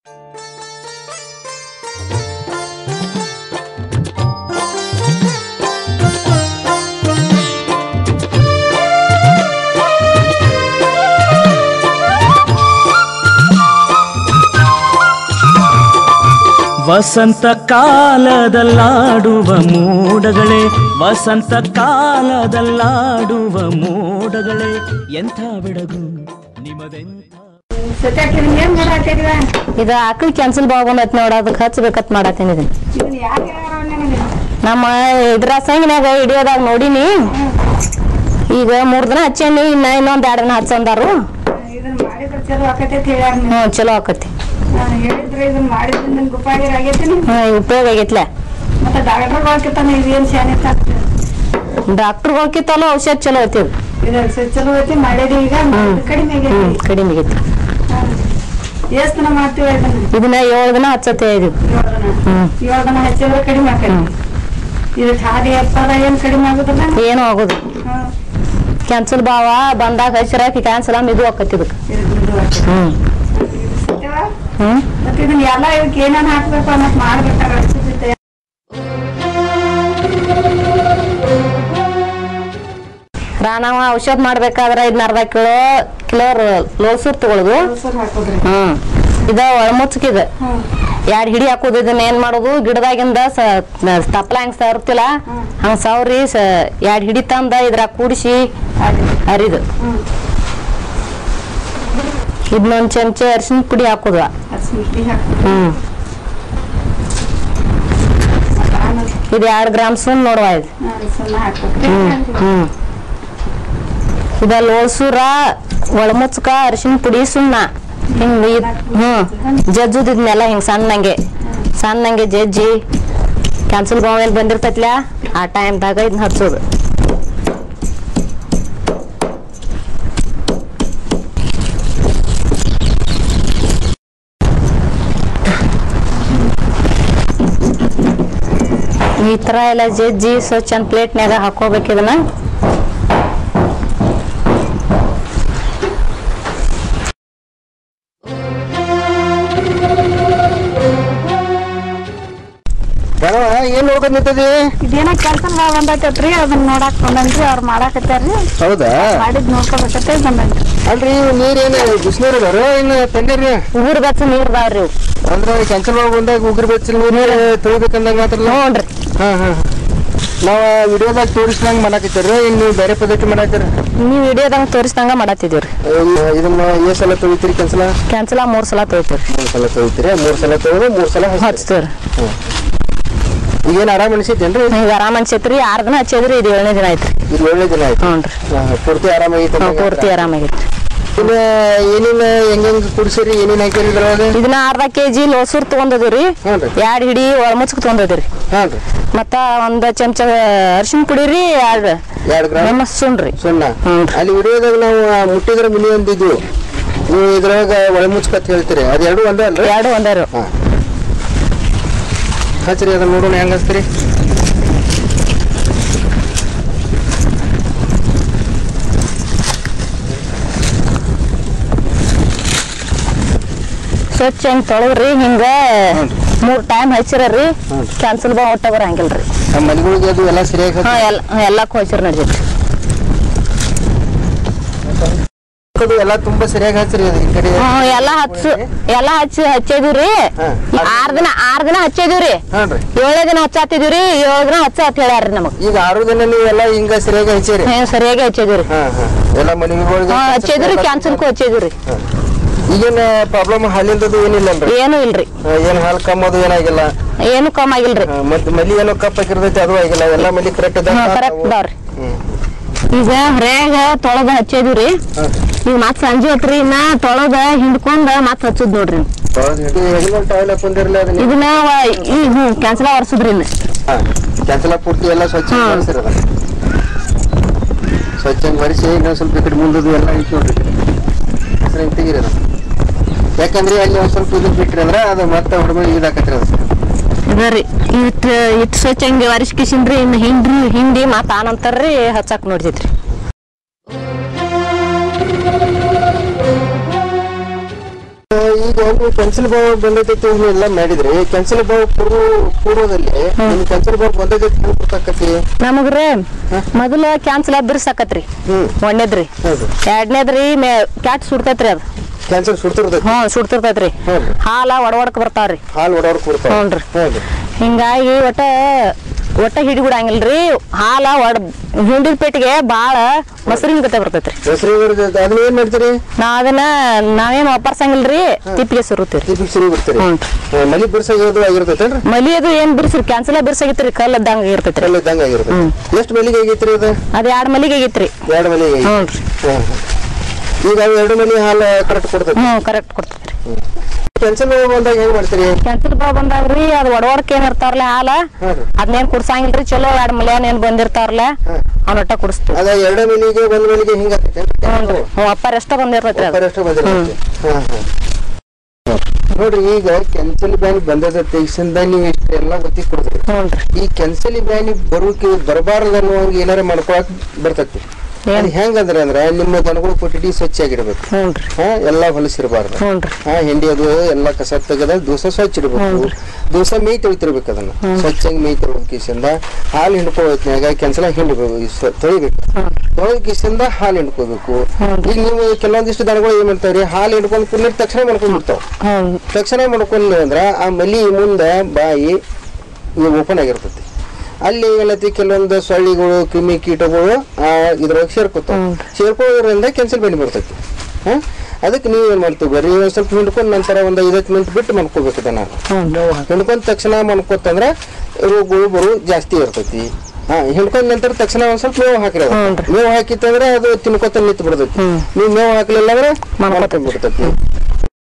ವಸಂತ ಕಾಲದಲ್ಲಾಡುವ ಮೋಡಗಳೇ ವಸಂತ ಕಾಲದಲ್ಲಾಡುವ ಮೋಡಗಳೇ ಎಂಥ ಬೆಳಗು ನಿಮದೆಂಥ ಸತ್ಯಾಕ ಏನ್ ಮಾಡಾತಿರ್ವ ಇದು ಆಕಳ ಕ್ಯಾನ್ಸಲ್ ಬಾಳ್ ಬಂದೈತಿ ನೋಡ ಅದಕ್ಕೆ ಹಚ್ಬೇಕತ್ ಮಾಡತ್ತೀನಿ ಇದನ್ನ ಇದನ್ನ ಯಾಕೆ ಹೇಳಾರ ನಿನಗೆ ನಮ್ಮ ಇದ್ರ ಸಂಗಿನಾಗ ಹಿಡಿಯೋದಾಗ ನೋಡಿನಿ ಈಗ ಮೂರ್ ದಿನ ಹಚ್ಚೇನಿ ಇನ್ನ ಇನ್ನೊಂದ್ ಎರಡ್ ದಿನ ಹಚ್ಚಂದಾರು ಇದನ್ನ ಮಾಡಿದ್ರೆ ಚಲೋ ಆಕತೈತಿ ಹೇಳ್ಯಾರ ನೀವು ಹ್ಮ್ ಚಲೋ ಆಕತಿ ನಾನು ಹೇಳಿದ್ರೆ ಇದನ್ನ ಮಾಡಿದ್ರಿಂದ ನಿನ್ಗೆ ಉಪಯೋಗ ಆಗೈತಿ ಹ್ಮ್ ಉಪಯೋಗ ಆಗೈತ್ಲೆ ಮತ್ತೆ ಡಾಕ್ಟರ್ ಹೋಗ್ತಾನ ಇದೇನ್ ಶಾನೆ ಡಾಕ್ಟರ್ ಹೋಗಿತ್ತಲ್ಲ ಔಷಧ ಚಲೋ ಐತಿ ಇದು. ಇದು ಸ- ಚಲೋ ಐತಿ ಮಾಡಿದಿ ಈಗ ಮಾಡಿದ್ದು ಕಡಿಮೆ ಹ್ಮ್ ಆಗೈತಿ ಕಡಿಮೆ ಆಗೈತಿ ಎಷ್ಟ್ ದಿನ ಮಾಡ್ತೀವಿ ಇದನ್ನ ಇದನ್ನ ಏಳು ದಿನ ಹಚ್ಚತ್ತೆ ಇದು ಏಳು ದಿನ ಹ್ಮ್ ಏಳು ದಿನ ಹಚ್ಚಿದ್ರೆ ಕಡಿಮೆ ಆಕೈತಿ ಇದಕ್ಕೆ ಹಾದಿ ಎಪ್ಪದ ಏನ್ ಕಡಿಮೆ ಆಗುದಿಲ್ಲ ಏನು ಆಗುದು ಹ್ಮ್. ಕ್ಯಾನ್ಸಲ್ ಬಾವ ಬಂದಾಗ ಹಚ್ಚಿರಾಕಿ ಕ್ಯಾನ್ಸಲ್ ಇದು ಆಕತಿ ಇದಕ್ಕೆ ಇದಕ್ಕೆ ಇದು ಆಕೈತಿ. ಹ್ಮ್ ಇದು ಸತ್ಯವ? ಹ್ಮ್ ಮತ್ತೆ ಇದನ್ನ ಎಲ್ಲ ಇದಕ್ಕೆ ಏನೇನ್ ಹಾಕ್ಬೇಕು ಅನ್ನೋದು ಮಾಡ್ಬೇಕಾದ್ರೆ ಅನ್ಸುತ್ತೆ ರಾಣವ ಔಷಧ ಮಾಡ್ಬೇಕಾದ್ರ ಇದನ್ನ ಅರ್ಧ ಕಿಲೋ ಕಿಲೋ ಲೋಸೂರ್ ತಗೊಳುದು ಮೊಸರು ಹಾಕೋದ್ರಿ ಹ್ಮ್ ಇದ ಒಳಮುಚ್ಕಿದ ಹ್ಮ್ ಎರಡ್ ಹಿಡಿ ಹಾಕೋದು ಇದನ್ನ ಏನ್ ಮಾಡೋದು ಗಿಡದಾಗಿಂದ ಸ- ತಪ್ಪಲ ಹೆಂಗ್ ಸಾವಿರ್ತಿಲ್ಲ ಹಂಗ ಸಾವಿರಿ ಎರಡ್ ಹಿಡಿ ತಂದ ಇದ್ರಾಗ ಕೂಡಿಸಿ ಹಾಗೆ ಅರಿದು ಹ್ಮ್ ಇದನ್ನೊಂದ್ ಚಮಚ ಅರಿಶಿನ ಪುಡಿ ಹಾಕೋದು ಹಸಿಮೆಣಸಿನ್ಕಾಯಿ ಹಾಕ್ಬೇಕು ಹ್ಮ್ ಮತ್ತೆ ಆಮೇಲೆ ಇದು ಎರಡ್ ಗ್ರಾಮ್ ಸುಣ್ಣ ನೋಡುವ ಇದು ನಾನು ಸುಣ್ಣ ಹಾಕ್ಬೇಕು ಹ್ಮ್ ಹ್ಮ್ ಇದ ಲೋಳ್ಸೂರ ಒಳಮುಚ್ಕ ಅರಿಶಿನ ಪುಡಿ ಸುಣ್ಣ ಹಿಂಗ್ ಇದ್- ಹ್ಮ್ ಜಜ್ಜುದ್ ಇದನ್ನೆಲ್ಲ ಹಿಂಗ್ ಸಣ್ಣಂಗೆ ಸಣ್ಣಂಗೆ ಜಜ್ಜಿ ಕ್ಯಾನ್ಸಲ್ ಗೋವೇಲ್ ಬಂದಿರ್ತೈತ್ಲ ಆ ಟೈಮ್ದಾಗ ಇದನ್ನ ಹಚ್ಚೋದು ಈ ತರ ಎಲ್ಲ ಜಜ್ಜಿ ಸ್ವಚ್ಛ ಪ್ಲೇಟ್ನ್ಯಾಗ ಹಾಕೋಬೇಕು ಇದನ್ನ ಬರವ ಏನ್ ನೋಡ್ಕೊಂಡ್ ನಿಂತದಿ ಇದೇನ ಕೆಲಸ ಬಂದೈತೈತ್ರಿ ಅದನ್ನ ನೋಡಾಕ್ ಬಂದನ್ರಿ ಅವ್ರು ಮಾಡಾಕತ್ತಾರ್ರಿ ಹೌದಾ ಮಾಡಿದ್ ನೋಡ್ಕೋಬೇಕತ್ತ ಬಂದನ್ರಿ ಅಲ್ರಿ ಇವ್ ನೀರ್ ಏನ ಬಿಸಿನೀರ್ ಅದಾರ ಇನ್ನ ತಣ್ಣೀರ್ರಿ ಉಗುರು ಬೆಚ್ಚ ನೀರ್ ಅದಾವ್ರಿ ಇವು. ಅಂದ್ರ ಕ್ಯಾನ್ಸಲ್ ಬಂದಾಗ ಉಗ್ರ ಬೆಚ್ಚಲ್ ನೀರ್ ತೊಳಿಬೇಕಂದಂಗ ಮಾತ್ರಲ್ಲ ನೋಡ್ರಿ ಹಾ ಹಾ ನಾವ ವಿಡಿಯೋದಾಗ ತೋರಿಸ್ದಂಗ ಮಾಡಾಕತ್ತೀರ ಇನ್ ನೀವು ಬೇರೆ ಪದ್ಧತಿ ಮಾಡಾಕತ್ತೀರ ನೀವ್ ವಿಡಿಯೋದಂಗ ತೋರಿಸ್ದಂಗ ಮಾಡತ್ತಿದೀವ್ರಿ ಇದನ್ನ ಎಷ್ಟ್ ಸಲ ತೊಳಿತೀರಿ ಕ್ಯಾನ್ಸಲ ಕ್ಯಾನ್ಸಲ್ ಮೂರ್ ಸಲ ತೊಗೊತೀವ್ರಿ ಮೂರ್ ಸಲ ತೊಳಿತೀರಿ ಮೂರ್ ಸಲ ತೊಳೆದು ಮೂರ್ ಸಲ ಹಚ್ತೀರಿ ಹಚ್ತೀವ್ರಿ ಈಗೇನ್ ಆರಾಮ್ ಅನಿಸೈತೇನ್ರಿ ಈಗ ಆರಾಮ್ ಅನ್ಸೈತ್ರಿ ಆರ್ ದಿನ ಹಚ್ಚಿದ್ರಿ ಇದು ಏಳನೇ ದಿನ ಐತ್ರಿ ಇದು ಒಳ್ಳೆ ದಿನ ಆಯ್ತು ಹ್ಞೂನ್ರಿ ಹಾ, ಪೂರ್ತಿ ಆರಾಮಾಗೈತೆ ಹ್ಞೂ ಪೂರ್ತಿ ಆರಾಮಾಗೈತ್ರಿ ಇನ್ನ ಏನೇನ್ ಹೆಂಗ್ ಕುಡಿಸಿರಿ ಏನೇನ್ ಹಾಕಿರಿ ಇದ್ರೊಳಗ ಇದನ್ನ ಅರ್ಧ ಕೆಜಿ ಲೋಸೂರ್ ತಗೊಂಡದಿವ್ರಿ ಹ್ಞೂನ್ರಿ ಎರಡ್ ಹಿಡಿ ಒಳಮುಚ್ಕ ತಗೊಂಡದಿರಿ ಹಾನ್ರಿ ಮತ್ತ ಒಂದ್ ಚಮಚ ಅರಿಶಿನ ಪುಡಿ ರೀ ಎರಡ್ ಎರಡ್ ಗ್ರಾಮ್ ನಮ್ಮ ಸುಣ್ರಿ ಸುಣ್ಣ ಹ್ಞೂನ್ರಿ. ಅಲ್ಲಿ ವಿಡಿಯೋದಾಗ ನಾವು ಆ ಮುಟ್ಟಿದ್ರ ಮುನಿ ಅಂದಿದ್ವು ನೀವು ಇದ್ರೊಳಗ ಒಳ ಮುಚ್ಕತ್ ಹೇಳ್ತೀರಿ ಅದು ಎರಡು ಒಂದೇ ಅಲ್ರಿ ಎರಡು ಒಂದೇ ಹಾ ಹಚ್ರಿ ಅದನ್ನ ನೋಡೋಣ ಹೆಂಗ್ ಹಚ್ತೀರಿ ಸ್ವಚ್ಛ ಹಿಂಗ್ ತೊಳದ್ರಿ ಹಿಂಗ ಹ್ಞೂನ್ರಿ. ಮೂರ್ ಟೈಮ್ ಹಚ್ಚಿರರಿ ಹ್ಞೂನ್ರಿ. ಕ್ಯಾನ್ಸಲ್ ಬಾ ಒಟ್ಟ ಬರಂಗಿಲ್ರಿ ನಮ್ಮ ಮನೆಗಳಿಗೆ ಅದು ಎಲ್ಲ ಸರಿಯಾಗಿ ಹಾ ಹಚ್ಚಿ- ಎಲ್ಲ ಎಲ್ಲಕ್ಕೂ ಹಚ್ಚಿರ್ ನಡ್ದೈತ್ರಿ ಅದು ಎಲ್ಲ ತುಂಬಾ ಸರಿಯಾಗಿ ಹಚ್ಚಿರಿ ಅದು ಈ ಕಡೆ ಹ್ಮ್ ಎಲ್ಲಾ ಹಚ್ಚು ಎಲ್ಲಾ ಹಚ್ಚಿ ಹಚ್ಚಿದಿವ್ರಿ ಹಾ. ಆರ್ ದಿನ ಆರ್ ದಿನ ಹಚ್ಚಿದಿವ್ರಿ ಹಾನ್ರಿ ಏಳೇ ದಿನ ಹಚ್ಚಾತಿದಿವ್ರಿ ಏಳು ದಿನ ಹಚ್ಚ ಅಂತ ಹೇಳ್ಯಾರ್ರಿ ನಮಗ್ ಈಗ ಆರು ದಿನ ನೀವು ಎಲ್ಲ ಹಿಂಗ ಸರಿಯಾಗಿ ಹಚ್ಚಿರಿ ಹ್ಮ್ ಸರಿಯಾಗಿ ಹಚ್ಚಿದಿವ್ರಿ ಹಾ ಹಾ ಎಲ್ಲ ಮನೆಗಳಿಗೆ ಹಾ ಹಚ್ಚಿದ್ರಿ ಕ್ಯಾನ್ಸಲ್ಗೂ ಹಚ್ಚಿದಿವ್ರಿ ಈಗೇನ ಪ್ರಾಬ್ಲಮ್ ಹಾಲಿಂದದು ಏನಿಲ್ಲನ್ರಿ ಏನು ಇಲ್ರಿ ಹಾ, ಏನ್ ಹಾಲು ಕಮ್ಮದು ಏನಾಗಿಲ್ಲ ಏನು ಕಮ್ಮಿ ಆಗಿಲ್ರಿ ಹಾ, ಮತ್ತೆ ಮಲಿ ಏನೋ ಕಪ್ ಹಾಕಿರ್ತೈತಿ ಅದು ಆಗಿಲ್ಲ ಎಲ್ಲ ಮಲಿ ಕರೆಕ್ಟ್ ಇದ್ದಂಗ ಹಾ ಕರೆಕ್ಟ್ ಅದಾವ್ರಿ ಹ್ಮ್ ಈಗ ಹೊರ್ಯಾಗ ತೊಳೆದ ಹಚ್ಚಿದಿವ್ರಿ ಹಾ. ಈಗ ಮತ್ ಸಂಜೆ ಹೊತ್ರಿ ಇನ್ನ ತೊಳೆದ ಹಿಂಡ್ಕೊಂಡ ಮತ್ ಹಚ್ಚುದ್ ನೋಡ್ರಿ ಹೆಗ್ಮಲ್ ಟಾಯ್ಲೆಟ್ ಹಾಕೊಂಡಿರಲ್ಲ ಅದನ್ನ ಇದನ್ನ ವ- ಈ ಹ್ಞೂ ಕ್ಯಾನ್ಸಲ್ ವರ್ಸುದ್ರಿ ಇನ್ನ ಕ್ಯಾನ್ಸಲ ಪೂರ್ತಿ ಎಲ್ಲ ಸ್ವಚ್ಛ ಹಾ. ಮಾಡಿಸಿರದ ಸ್ವಚ್ಛ ಬರಿಸಿ ಇನ್ನೊಂದ್ ಸ್ವಲ್ಪ ಈ ಕಡೆ ಮುಂದದು ಎಲ್ಲ ಐತಿ ನೋಡ್ರಿ ಹೆಸರು ಹಿಂಗ್ ತೆಗೀರಿ ಅದನ್ನ. ಯಾಕಂದ್ರೆ ಅಲ್ಲಿ ಒಂದ್ ಸ್ವಲ್ಪ ಇದು ಬಿಟ್ರಿ ಅಂದ್ರ ಅದು ಮತ್ತೆ ಹುಡುಗ ಇದಾಕತ್ರಿ ಅದು ಇದರಿ ಇಟ್ ಇಟ್ ಸ್ವಚ್ಛ ಹಂಗೆ ವರ್ಷಕಿಸಿನ್ರಿ ಇನ್ನು ಹಿಂಡ್ರಿ ಹಿಂಡಿ ಮತ್ ಆನಂತರ್ರಿ ಹಚ್ಚಾಕ್ ನೋಡ್ತೈತ್ರಿ ಈ ಈಗ ಒಮ್ಮೆ ಕೆನ್ಸಲ್ ಬಾವು ಬಂದೈತಿ ಎಲ್ಲ ಮಾಡಿದ್ರಿ ಕೆನ್ಸಲ್ ಬಾವು ಪೂರ್ವ ಪೂರ್ವದಲ್ಲಿ ನಿಮ್ ಕೆನ್ಸಲ್ ಬಾವು ಬಂದೈತಿ ಗೊತ್ತಾಕತಿ ನಮಗ್ರಿ ಮೊದಲ ಕ್ಯಾನ್ಸಲ್ ಬಿರ್ಸಾಕತ್ರಿ ಹ್ಮ್ ಒಂದೇದ್ರಿ ಹೌದು ಎರಡನೇದ್ರಿ ಮೇ ಕ್ಯಾಟ್ ಸುಡ್ತೈತ್ರಿ ಅದ್ ಕ್ಯಾನ್ಸರ್ ಸುಡ್ತಿರ್ತೈತಿ ಹ್ಞೂ ಸುಡ್ತಿರ್ತೈತ್ರಿ ಹೌದು. ಹಾಲ ಒಡವಡಕ್ ಬರ್ತಾವ್ರಿ ಹಾಲು ಒಡವರ್ಕ್ ಕೊಡ್ತಾವ ಹ್ಞೂನ್ರಿ. ಹೌದು ಹಿಂಗಾಗಿ ಒಟ್ಟ ಒಟ್ಟ ಹಿಡಿಬಿಡಂಗಿಲ್ರಿ ಹಾಲ ಒಡ್ ಹಿಂಡಿದ ಪೆಟ್ಟಿಗೆ ಬಾಳ ಮೊಸರಿನ ಗತೆ ಬರ್ತೈತ್ರಿ ದಸರಿ ಅದನ್ನ ಏನ್ ಮಾಡ್ತೀರಿ ನಾ ಅದನ್ನ ನಾವೇನ್ ವಾಪರ್ಸಂಗಿಲ್ರಿ ತಿಪ್ಪಿಗೆ ಸುರುತ್ತೀರಿ ತಿಪ್ಪಿಗೆ ಸಿರಿ ಬಿಡ್ತೀರಿ ಹ್ಞೂ. ಹ್ಮ್, ಮಲಿ ಬಿರ್ಸಾಗಿರೋದು ಆಗಿರ್ತೈತೇನ್ರಿ ಮಲಿ ಅದು ಏನ್ ಬಿರ್ಸ್ರಿ ಕ್ಯಾನ್ಸಲ್ ಬಿರ್ಸಾಗಿತ್ರಿ ಕಲ್ ಇದ್ದಂಗ ಇರ್ತೈತ್ರಿ ಎಲ್ಲ ಇದ್ದಂಗ ಆಗಿರ್ತೈತಿ ಎಷ್ಟು ಮಲಿಗೆ ಆಗೈತ್ರಿ ಅದು ಅದ್ ಎರಡ್ ಮಲಿಗೆ ಆಗೈತ್ರಿ ಎರಡು ಮಲಿಗೆ ಆಗೈತಿ. ಹ್ಞೂನ್ರಿ ಹ್ಮ್, ಹ್ಮ್. ಈಗ ಅವು ಎರಡು ಮಲಿ ಹಾಲು ಕರೆಕ್ಟ್ ಕೊಡ್ತೈತಿ ಹ್ಞೂ ಕರೆಕ್ಟ್ ಕೊಡ್ತೈತ್ರಿ ಕೆನ್ಸಲ್ ಬಾವು ಬಂದಾಗ ಹೆಂಗ್ ಮಾಡ್ತೀರಿ ಕ್ಯಾನ್ಸಲ್ ಬಾ ಬಂದಾಗ್ರಿ ಅದ್ ಒಡವಡ್ಕ ಏನ್ ಇರ್ತಾವ್ರಲ್ಲ ಹಾಲ ಹ್ಮ್. ಅದನ್ನೇನ್ ಕುಡ್ಸಂಗಿಲ್ರಿ ಚಲೋ ಎರಡ್ ಮಲ್ಯಾನ್ ಏನ್ ಬಂದಿರ್ತಾವ್ರಲ್ಲ ಅವ್ನ ಒಟ್ಟ ಕುಡಿಸ್ತೀವಿ ಅದ ಎರಡು ಮಲಿಗೆ ಒಂದ್ ಮಲಿಗೆ ಹಿಂಗ ಹ್ಞೂನ್ರಿ ಹ್ಞೂ ಅಪ್ಪಾರ ಎಷ್ಟ ಬಂದಿರ್ತೈತ್ರಿ ಅದು ಎಷ್ಟು ಬಂದಿರ್ತೈತಿ ಹಾ, ಹಾ. ನೋಡ್ರಿ ಈಗ ಕೆನ್ಸಲ್ ಬ್ಯಾನಿ ಬಂದದ ತೆಗಿಸಿಂದ ನೀವು ಇಷ್ಟೆಲ್ಲ ಒತ್ತಿ ಕೊಡ್ತೀರಿ ಹ್ಞೂನ್ರಿ ಈ ಕೆನ್ಸಲ್ ಬ್ಯಾನಿ ಬರೋಕೆ ಬರಬಾರದು ಅನ್ನುವಂಗ ಏನಾರ ಮಾಡ್ಕೊಳಕ್ ಬರ್ತೈತಿ ಏನ್? ಅದ್ ಹೆಂಗಂದ್ರೆ ಅಂದ್ರೆ ನಿಮ್ಮ ದನಗಳು ಕೊಟ್ಟಿಡಿ ಸ್ವಚ್ಛ ಆಗಿರ್ಬೇಕು ಹ್ಞೂನ್ರಿ ಹಾ ಎಲ್ಲಾ ಹೊಲಸಿರಬಾರ್ದು ಹ್ಞೂನ್ರಿ ಹಾ ಹಿಂಡಿ ಅದು ಎಲ್ಲ ಕಸ ತೆಗದ ದಿವಸ ಸ್ವಚ್ಛ ಇಡಬೇಕು ದಿವಸ ಮೇಯ್ ತೊಳಿತಿರ್ಬೇಕು ಅದನ್ನ ಸ್ವಚ್ಛಂಗ್ ಮೇಯ್ ತೊಳ್ಕಿಸಿಂದ ಹಾಲು ಹಿಂಡ್ಕೋ ಹೊತ್ನ್ಯಾಗ ಕೆನ್ಸಲ ಹಿಂಡ್ಬೇಕು ಈ ಸ್ವ- ತೊಳಿಬೇಕು ತೊಳ್ಕಿಸಿಂದ ಹಾಲು ಹಿಂಡ್ಕೋಬೇಕು ಈಗ ನೀವು ಕೆಲವೊಂದಿಷ್ಟು ದನಗಳು ಏನ್ ಮಾಡ್ತಾವ್ರಿ ಹಾಲು ಹಿಂಡ್ಕೊಂಡ್ ಕುಂದಿರ್ ತಕ್ಷಣ ಮಾಡ್ಕೊಂಡ್ ಬಿಡ್ತಾವ ಹ್ಞೂ ತಕ್ಷಣ ಮಾಡ್ಕೊಂಡ್ವಿ ಅಂದ್ರ ಆ ಮಲಿ ಮುಂದ ಬಾಯಿ ಓಪನ್ ಆಗಿರ್ತೈತಿ ಅಲ್ಲಿ ಏನೈತಿ ಕೆಲವೊಂದು ಸೊಳ್ಳಿಗಳು ಕ್ರಿಮಿ ಕೀಟಗಳು ಆ ಇದ್ರೊಳಗೆ ಸೇರ್ಕೊತಾವ ಸೇರ್ಕೊಳ್ಳೋದ್ರಿಂದ ಕ್ಯಾನ್ಸಲ್ ಬೆಳಿ ಬರ್ತೈತಿ ಹಾ ಅದಕ್ಕೆ ನೀವು ಏನ್ ಮಾಡ್ತೀವಿ ಬರೀ ಒಂದ್ ಸ್ವಲ್ಪ ಹಿಂಡ್ಕೊಂಡ್ ನಂತರ ಒಂದ್ ಐದತ್ತು ಮಿನಿಟ್ ಬಿಟ್ಟು ಮಾಡ್ಕೋಬೇಕು ಅದನ್ನ ಹಿಂಡ್ಕೊಂಡ ತಕ್ಷಣ ಮಾಡ್ಕೊತಂದ್ರ ರೋಗಗಳು ಬರು ಜಾಸ್ತಿ ಇರ್ತೈತಿ ಹಾ ಹಿಂಡ್ಕೊಂಡ್ ನಂತರ ತಕ್ಷಣ ಒಂದ್ ಸ್ವಲ್ಪ ಮೇವು ಹಾಕಿರ ಮೇವು ಹಾಕಿತ್ತಂದ್ರೆ ಅದು ತಿನ್ಕೊತ ನಿಂತು ಬಿಡ್ತೈತಿ ನೀವು ಮೇವು ಹಾಕ್ಲಿಲ್ಲ ಅಂದ್ರೆ ಮಾಡ್ಕೊಂಡ್ ಬಿಡ್ತೈತಿ